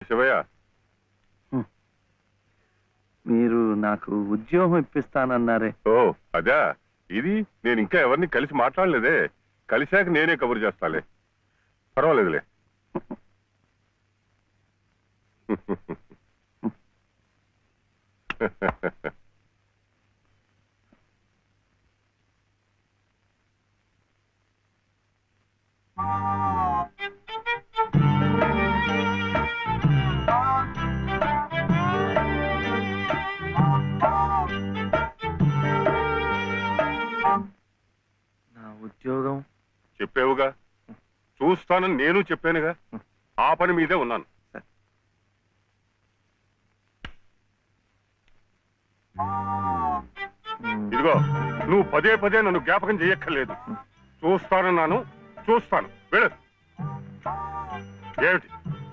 శివయ్య మీరు నాకు ఉద్యోగం ఇప్పిస్తానన్నారే ఓ అదా ఇది నేను ఇంకా ఎవరిని కలిసి మాట్లాడలేదే కలిశాక నేనే కబురు చేస్తాలే పర్వాలేదులే నా ఉద్యోగం చెప్పావుగా చూస్తానని నేను చెప్పానుగా ఆ పని మీదే ఉన్నాను ఉమ్, ఇదిగో నువ్వు పదే పదే నన్ను జ్ఞాపకం చేయక్కర్లేదు చూస్తానన్నాను చూస్తాను వెళ్ళు ఏమిటి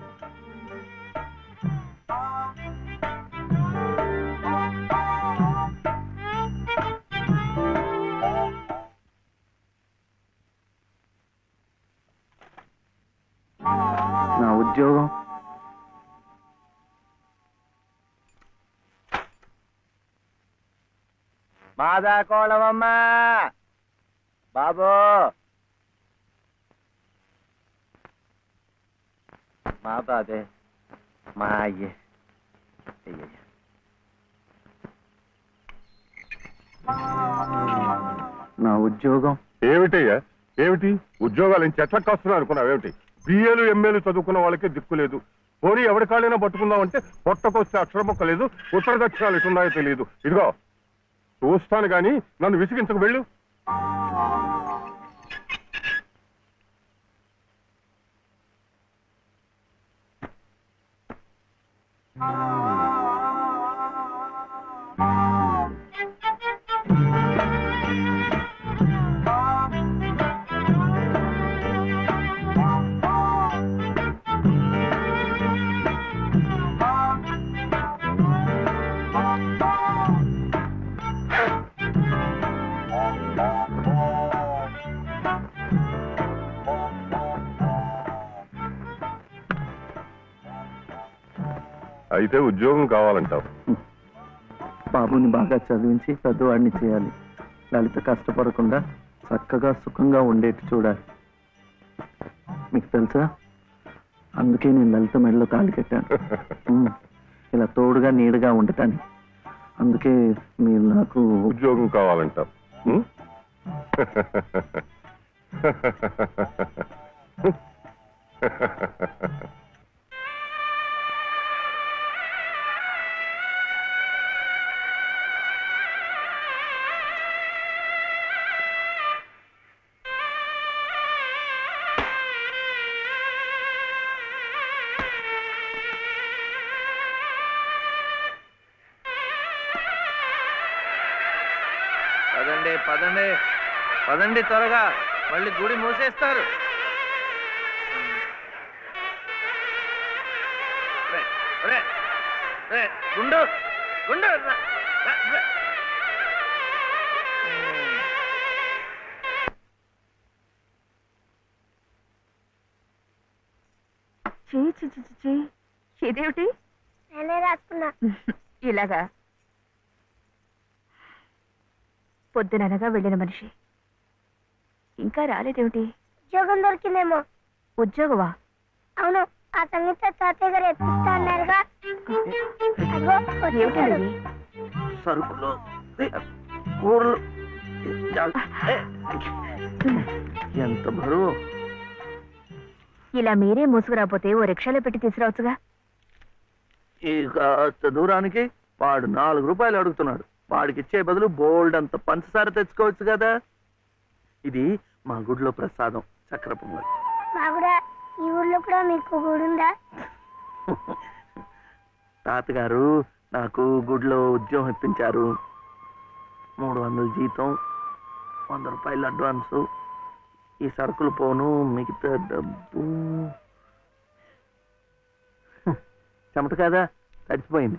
నా ఉద్యోగం మాదా కోళమమ్మా బాబు మా బాబే మా అయ్యే అయ్యయ్య. నా ఉద్యోగం ఏమిటయ్యా ఏమిటి ఉద్యోగాలు ఏం చెట్లకు కాస్తున్నా అనుకున్నావు ఏమిటి బిఏలు ఎంఏలు చదువుకున్న వాళ్ళకే దిక్కు లేదు పోనీ ఎవరి కాళ్ళైనా పట్టుకుందామంటే పొట్టకొస్తే అక్షర మొక్క లేదు ఉత్తర దక్షిణాలు ఎటున్నాయో తెలియదు ఇదిగో చూస్తాను గాని నన్ను విసిగించకు వెళ్ళు అయితే ఉద్యోగం కావాలంటావు బాబుని బాగా చదివించి పెద్దవాడిని చేయాలి లలిత కష్టపడకుండా చక్కగా సుఖంగా ఉండేట్టు చూడాలి మీకు తెలుసా అందుకే నేను లలిత మెడలో తాళి కట్టాను ఉమ్, ఇలా తోడుగా నీడగా ఉండటాన్ని అందుకే మీరు నాకు ఉద్యోగం కావాలంటావు ఉం? పదండి పదండి పదండి త్వరగా మళ్ళీ గుడి మూసేస్తారు రే, రే, రే, గుండు గుండు రా, రా, రా. ఉమ్. చీ చీ చీ చీ, చీ ఇదేమిటి నేనే రాసుకున్నా ఇలాగా పొద్దుననగా వెళ్ళిన మనిషి ఇంకా రాలేదేమిటి ఉద్యోగం దొరికిందేమో ఉద్యోగవా అవును ఆ సంగీత తాతయ్య గారు ఎత్తిస్తా అన్నారుగా అదిగో వచ్చేసాడు. ఏమిటది సరుకులు ఏ, కూరలు ఏ, ఎంత బరువు ఇలా మీరే మోసుకురాపోతే ఓ రిక్షాలో పెట్టి తీసుకురావచ్చుగా ఈ కాస్త దూరానికి వాడు నాలుగు రూపాయలు అడుగుతున్నాడు వాడికి ఇచ్చే బదులు బోల్డ్ అంత పంచదార తెచ్చుకోవచ్చు కదా ఇది మా గుడిలో ప్రసాదం చక్ర పొంగల్ మా కూడా ఈ ఊర్లో కూడా మీకు గుడి ఉందా తాతగారు నాకు గుడిలో ఉద్యోగం ఇప్పించారు మూడు వందల జీతం వంద రూపాయలు అడ్వాన్సు ఈ సరుకులు పోను మిగతా డబ్బు హ్మ్, చెమట కదా తడిచిపోయింది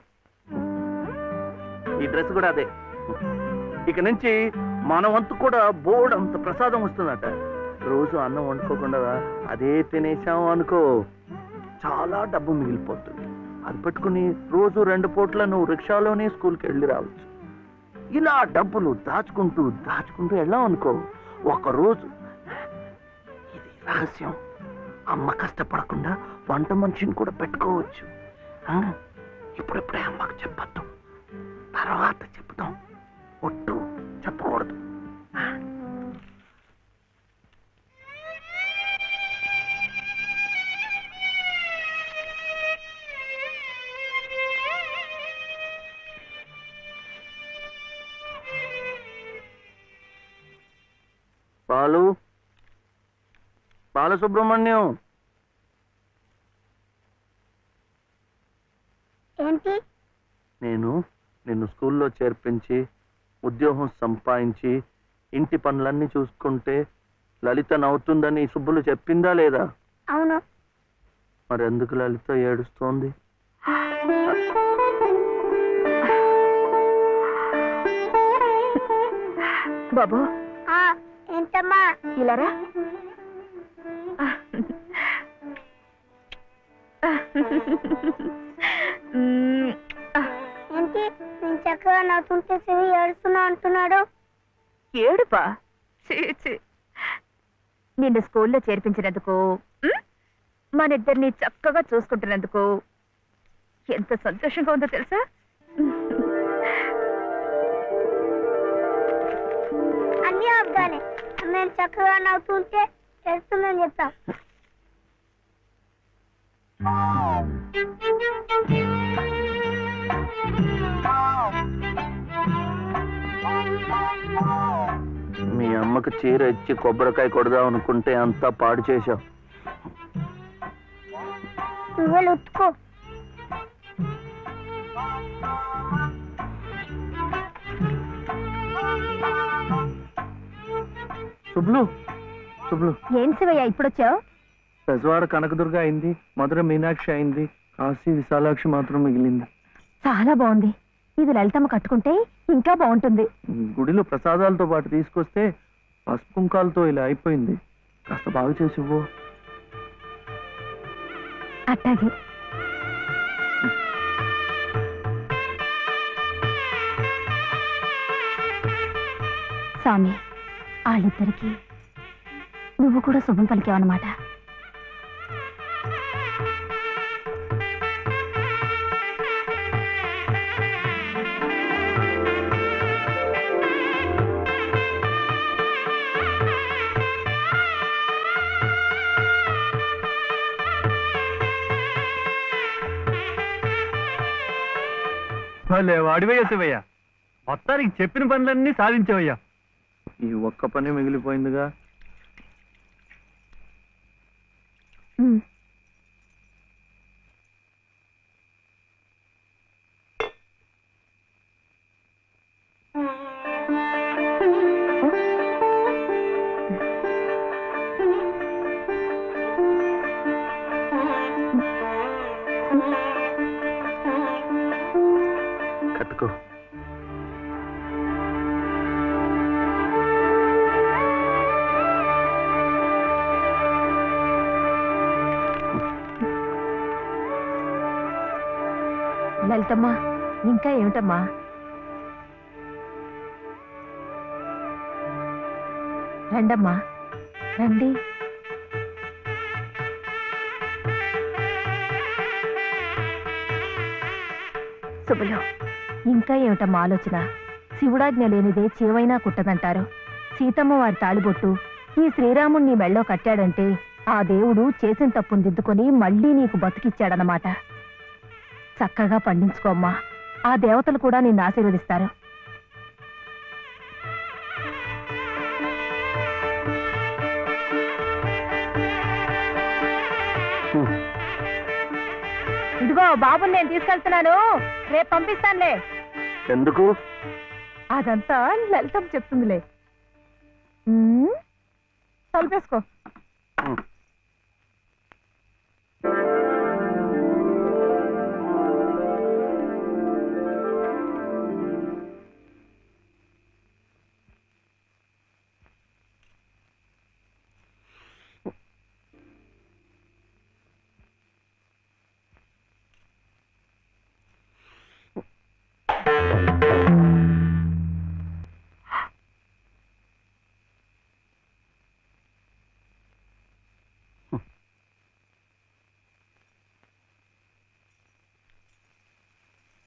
ఈ డ్రెస్ కూడా అదే ఇక నుంచి మన వంతు కూడా బోర్డు అంత ప్రసాదం వస్తుందట రోజు అన్నం వండుకోకుండా అదే తినేసాం అనుకో చాలా డబ్బు మిగిలిపోతుంది అది పెట్టుకుని రోజు రెండు పూట్ల నువ్వు రిక్షాలోనే స్కూల్కి వెళ్ళి రావచ్చు ఇలా డబ్బులు దాచుకుంటూ దాచుకుంటూ వెళ్ళాం అనుకో ఒక రోజు ఇది రహస్యం అమ్మ కష్టపడకుండా వంట మనిషిని కూడా పెట్టుకోవచ్చు ఆ? ఇప్పుడిప్పుడే అమ్మకు చెప్పద్దు తర్వాత చెప్తాం ఒట్టు చెప్పకూడదు బాలు బాలసుబ్రహ్మణ్యం ఏంటి నేను నిన్ను స్కూల్లో చేర్పించి ఉద్యోగం సంపాదించి ఇంటి పనులన్నీ చూసుకుంటే లలిత నవ్వుతుందని సుబ్బులు చెప్పిందా లేదా అవును మరి ఎందుకు లలిత ఏడుస్తోంది బాబు ఆ ఏంటమ్మా ఇలారా మ్మ్. ఏంటి నేను చక్కగా నవ్వుతుంటే శివి ఏడుస్తున్నా అంటున్నాడు ఏడుపా చీ, చీ. నిన్ను స్కూల్లో చేర్పించినందుకు మ్? మనిద్దరిని చక్కగా చూసుకుంటున్నందుకు ఎంత సంతోషంగా ఉందో తెలుసా అన్ని అబ్బాలే మేము చక్కగా నవ్వుతుంటే ఏడుస్తుందని చెప్తాం మీ అమ్మకు చీర ఇచ్చి కొబ్బరికాయ కొడదాం అనుకుంటే అంతా పాడు చేశావు నువ్వే ఉత్తుకో శుభ్లు శుభ్లు ఏం శివయ్య ఇప్పుడొచ్చావు పెజవాడ కనకదుర్గ అయింది మధుర మీనాక్షి అయింది కాశీ విశాలాక్షి మాత్రం మిగిలింది చాలా బాగుంది ఇది లలితమ్మ కట్టుకుంటే ఇంకా బాగుంటుంది గుడిలో ప్రసాదాలతో పాటు తీసుకొస్తే పసుపు కుంకాలతో ఇలా అయిపోయింది కాస్త బాగు చేసి ఇవ్వు అట్టాగే స్వామి వాళ్ళిద్దరికి నువ్వు కూడా శుభం పలికావన్నమాట భలే వాడివయ్యా శివయ్య మొత్తానికి చెప్పిన పనులన్నీ సాధించవయ్యా ఈ ఒక్క పని మిగిలిపోయిందిగా కట్టుకో లలితమ్మా ఇంకా ఏమిటమ్మా రండమ్మా రండి శుభలో ఇంకా ఏమిటమ్మా ఆలోచన శివుడాజ్ఞ లేనిదే చీవైనా కుట్టదంటారు సీతమ్మ వారి తాళిబొట్టు ఈ శ్రీరాముణ్ణి మెళ్ళో కట్టాడంటే ఆ దేవుడు చేసిన తప్పును దిద్దుకొని మళ్ళీ నీకు బతికిచ్చాడనమాట చక్కగా పండించుకోమ్మా ఆ దేవతలు కూడా నిన్ను ఆశీర్వదిస్తారు హ్మ్. ఇదిగో బాబుని నేను తీసుకెళ్తున్నాను రేపు పంపిస్తానులే ఎందుకు అదంతా లలితం చెప్తుందిలే ఉమ్, తలుపేసుకో హ్మ్. ఆ